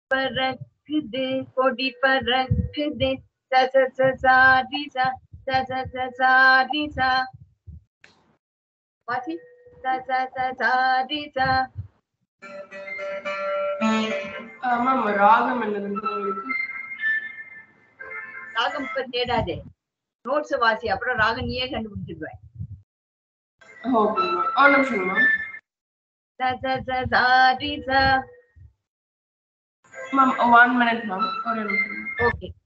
பறக்குது கொடி பறக்குது ச ச ச சாரி ச ச ச ச சாரி ச வாசி ச ச ச சாரி ச மேம் ராகம் என்னதுங்க உங்களுக்கு ராகம் இப்ப தேடாதே நோட்ஸ் வாசி அப்புறம் ராகம் நீயே கண்டுபிடிச்சிடுவேன் ஓகே மேம் ஒரு நிமிஷம் மேம் ச ச ச சாரி ச மேம் ஒன் மினிட் மேம் ஒரு நிமிஷம் ஓகே